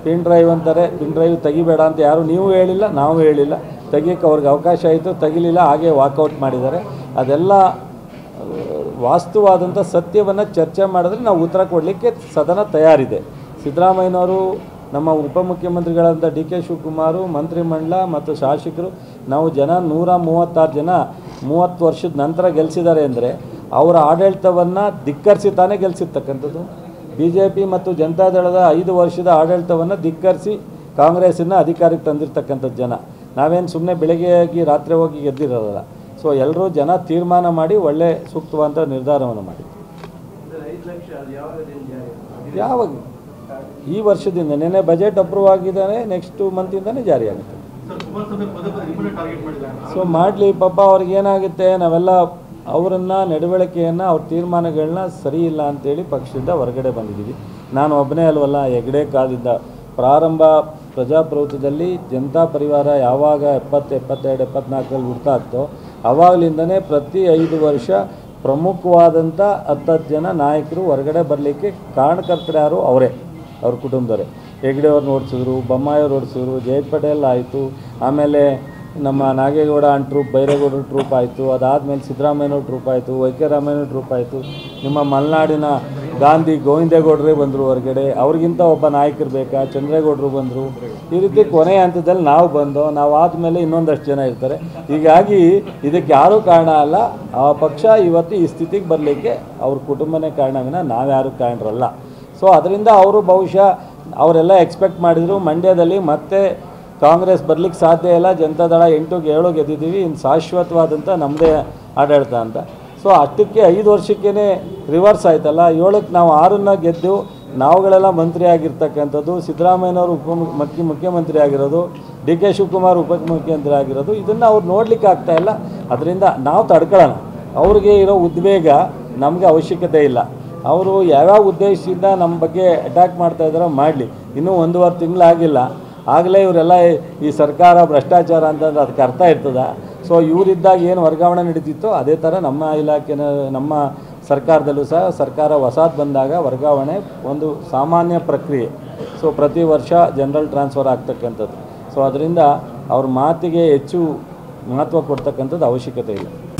pin drive ಅಂತಾರೆ pin drive ತೆಗಿಬೇಡ ಅಂತ ಯಾರು ನೀವು ಹೇಳಿಲ್ಲ ನಾವು ಹೇಳಿಲ್ಲ ತೆಗಿಯೋಕ್ಕೆ ಅವ್ರಿಗೆ ಅವಕಾಶ ಆಯಿತು ತೆಗಿಲಿಲ್ಲ ಹಾಗೆ ವಾಕೌಟ್ ಮಾಡಿದ್ದಾರೆ ಅದೆಲ್ಲ ಆ, ವಾಸ್ತವವಾದಂಥ ಸತ್ಯವನ್ನು ಚರ್ಚೆ ಮಾಡಿದ್ರೆ ನಾವು ಉತ್ತರ ಕೊಡಲಿಕ್ಕೆ ಸದನ ತಯಾರಿದೆ ಸಿದ್ದರಾಮಯ್ಯನವರು ನಮ್ಮ ಉಪಮುಖ್ಯಮಂತ್ರಿಗಳಾದಂಥ ಡಿ ಕೆ ಶಿವಕುಮಾರು ಮಂತ್ರಿಮಂಡಲ ಮತ್ತು ಶಾಸಕರು ನಾವು ಜನ ನೂರ ಮೂವತ್ತಾರು ಜನ ಮೂವತ್ತು ವರ್ಷದ ನಂತರ ಗೆಲ್ಲಿಸಿದ್ದಾರೆ ಅಂದರೆ ಅವರ ಆಡಳಿತವನ್ನು ಧಿಕ್ಕರಿಸಿ ತಾನೇ ಗೆಲ್ಲಿಸಿರ್ತಕ್ಕಂಥದ್ದು ಬಿ ಜೆ ಪಿ ಮತ್ತು ಜನತಾದಳದ ಐದು ವರ್ಷದ ಆಡಳಿತವನ್ನು ಧಿಕ್ಕರಿಸಿ ಕಾಂಗ್ರೆಸ್ಸನ್ನು ಅಧಿಕಾರಕ್ಕೆ ತಂದಿರ್ತಕ್ಕಂಥದ್ದು ಜನ ನಾವೇನು ಸುಮ್ಮನೆ ಬೆಳಗ್ಗೆ ಆಗಿ ರಾತ್ರಿ ಹೋಗಿ ಗೆದ್ದಿರೋಲ್ಲ ಸೊ ಎಲ್ಲರೂ ಜನ ತೀರ್ಮಾನ ಮಾಡಿ ಒಳ್ಳೆ ಸೂಕ್ತವಾದ ನಿರ್ಧಾರವನ್ನು ಮಾಡಿದ್ರು ಯಾವಾಗ ಈ ವರ್ಷದಿಂದ ನೆನ್ನೆ ಬಜೆಟ್ ಅಪ್ರೂವ್ ಆಗಿದ್ದಾನೆ ನೆಕ್ಸ್ಟ್ ಮಂತಿಂದನೇ ಜಾರಿ ಆಗುತ್ತೆ ಸೊ ಮಾಡಲಿ ಪಾಪ ಅವ್ರಿಗೆ ಏನಾಗುತ್ತೆ ನಾವೆಲ್ಲ ಅವರನ್ನು ನಡವಳಿಕೆಯನ್ನು ಅವ್ರ ತೀರ್ಮಾನಗಳನ್ನ ಸರಿ ಇಲ್ಲ ಅಂತೇಳಿ ಪಕ್ಷದಿಂದ ಹೊರಗಡೆ ಬಂದಿದ್ದೀವಿ ನಾನು ಒಬ್ಬನೇ ಅಲ್ವಲ್ಲ ಹೆಗಡೆ ಕಾಲದಿಂದ ಪ್ರಾರಂಭ ಪ್ರಜಾಪ್ರಭುತ್ವದಲ್ಲಿ ಜನತಾ ಪರಿವಾರ ಯಾವಾಗ ಎಪ್ಪತ್ತು ಎಪ್ಪತ್ತೆರಡು ಎಪ್ಪತ್ನಾಲ್ಕರಲ್ಲಿ ಹುಡ್ತಾ ಇತ್ತೋ ಆವಾಗಲಿಂದನೇ ಪ್ರತಿ ಐದು ವರ್ಷ ಪ್ರಮುಖವಾದಂಥ ಹತ್ತತ್ತು ಜನ ನಾಯಕರು ಹೊರಗಡೆ ಬರಲಿಕ್ಕೆ ಕಾರಣಕರ್ತರು ಯಾರು ಅವರೇ ಅವ್ರ ಕುಟುಂಬದವರೇ ಹೆಗ್ಡೆ ಅವ್ರನ್ನ ಓಡಿಸಿದ್ರು ಬೊಮ್ಮಾಯಿಯವ್ರು ಓಡಿಸಿದ್ರು ಜಯ ಪಟೇಲ್ ಆಯಿತು ಆಮೇಲೆ ನಮ್ಮ ನಾಗೇಗೌಡ ಅಂಡ್ ಟ್ರೂಪ್ ಬೈರೇಗೌಡರ ಟ್ರೂಪ್ ಆಯಿತು ಅದಾದಮೇಲೆ ಸಿದ್ದರಾಮಯ್ಯನವ್ರ ಟ್ರೂಪ್ ಆಯಿತು ವೈ ಕೆ ರಾಮಯ್ಯನವ್ರ ಟ್ರೂಪ್ ಆಯಿತು ನಿಮ್ಮ ಮಲೆನಾಡಿನ ಗಾಂಧಿ ಗೋವಿಂದೇಗೌಡರೇ ಬಂದರು ಹೊರಗಡೆ ಅವ್ರಿಗಿಂತ ಒಬ್ಬ ನಾಯಕರು ಬೇಕಾ ಚಂದ್ರೇಗೌಡರು ಬಂದರು ಈ ರೀತಿ ಕೊನೆಯ ಹಂತದಲ್ಲಿ ನಾವು ಬಂದು ನಾವು ಆದಮೇಲೆ ಇನ್ನೊಂದಷ್ಟು ಜನ ಇರ್ತಾರೆ ಹೀಗಾಗಿ ಇದಕ್ಕೆ ಯಾರೂ ಕಾರಣ ಅಲ್ಲ ಆ ಪಕ್ಷ ಇವತ್ತು ಈ ಸ್ಥಿತಿಗೆ ಬರಲಿಕ್ಕೆ ಅವ್ರ ಕುಟುಂಬನೇ ಕಾರಣವಿನ ನಾವ್ಯಾರು ಕಾರಣರಲ್ಲ ಸೊ ಅದರಿಂದ ಅವರು ಬಹುಶಃ ಅವರೆಲ್ಲ ಎಕ್ಸ್ಪೆಕ್ಟ್ ಮಾಡಿದರು ಮಂಡ್ಯದಲ್ಲಿ ಮತ್ತೆ ಕಾಂಗ್ರೆಸ್ ಬರ್ಲಿಕ್ಕೆ ಸಾಧ್ಯ ಇಲ್ಲ ಜನತಾದಳ ಎಂಟುಗೆ ಏಳು ಗೆದ್ದಿದ್ದೀವಿ ಇನ್ನು ಶಾಶ್ವತವಾದಂಥ ನಮ್ಮದೇ ಆಡಳಿತ ಅಂತ ಸೊ ಅಷ್ಟಕ್ಕೆ ಐದು ವರ್ಷಕ್ಕೇ ರಿವರ್ಸ್ ಆಯ್ತಲ್ಲ ಏಳಕ್ಕೆ ನಾವು ಆರನ್ನ ಗೆದ್ದು ನಾವುಗಳೆಲ್ಲ ಮಂತ್ರಿ ಆಗಿರ್ತಕ್ಕಂಥದ್ದು ಸಿದ್ದರಾಮಯ್ಯನವರು ಉಪ ಮುಖ್ಯ ಮುಖ್ಯಮಂತ್ರಿ ಆಗಿರೋದು ಡಿ ಕೆ ಶಿವಕುಮಾರ್ ಉಪಮುಖ್ಯಮಂತ್ರಿ ಆಗಿರೋದು ಇದನ್ನು ಅವ್ರು ನೋಡ್ಲಿಕ್ಕೆ ಆಗ್ತಾ ಇಲ್ಲ ಅದರಿಂದ ನಾವು ತಡ್ಕೊಳ್ಳೋಣ ಅವ್ರಿಗೆ ಇರೋ ಉದ್ವೇಗ ನಮಗೆ ಅವಶ್ಯಕತೆ ಇಲ್ಲ ಅವರು ಯಾವ್ಯಾವ ಉದ್ದೇಶದಿಂದ ನಮ್ಮ ಬಗ್ಗೆ ಅಟ್ಯಾಕ್ ಮಾಡ್ತಾ ಇದ್ದಾರೋ ಮಾಡಲಿ ಇನ್ನೂ ಒಂದೂವರೆ ತಿಂಗಳಾಗಿಲ್ಲ ಆಗಲೇ ಇವರೆಲ್ಲ ಈ ಸರ್ಕಾರ ಭ್ರಷ್ಟಾಚಾರ ಅಂತಂದ್ರೆ ಅದಕ್ಕೆ ಅರ್ಥ ಇರ್ತದ ಸೊ ಇವರಿದ್ದಾಗ ಏನು ವರ್ಗಾವಣೆ ನಡೀತಿತ್ತೋ ಅದೇ ಥರ ನಮ್ಮ ಇಲಾಖೆನ ನಮ್ಮ ಸರ್ಕಾರದಲ್ಲೂ ಸಹ ಸರ್ಕಾರ ಹೊಸಾದ್ ಬಂದಾಗ ವರ್ಗಾವಣೆ ಒಂದು ಸಾಮಾನ್ಯ ಪ್ರಕ್ರಿಯೆ ಸೊ ಪ್ರತಿ ವರ್ಷ ಜನರಲ್ ಟ್ರಾನ್ಸ್ಫರ್ ಆಗ್ತಕ್ಕಂಥದ್ದು ಸೊ ಅದರಿಂದ ಅವ್ರ ಮಾತಿಗೆ ಹೆಚ್ಚು ಮಹತ್ವ ಕೊಡ್ತಕ್ಕಂಥದ್ದು ಅವಶ್ಯಕತೆ ಇಲ್ಲ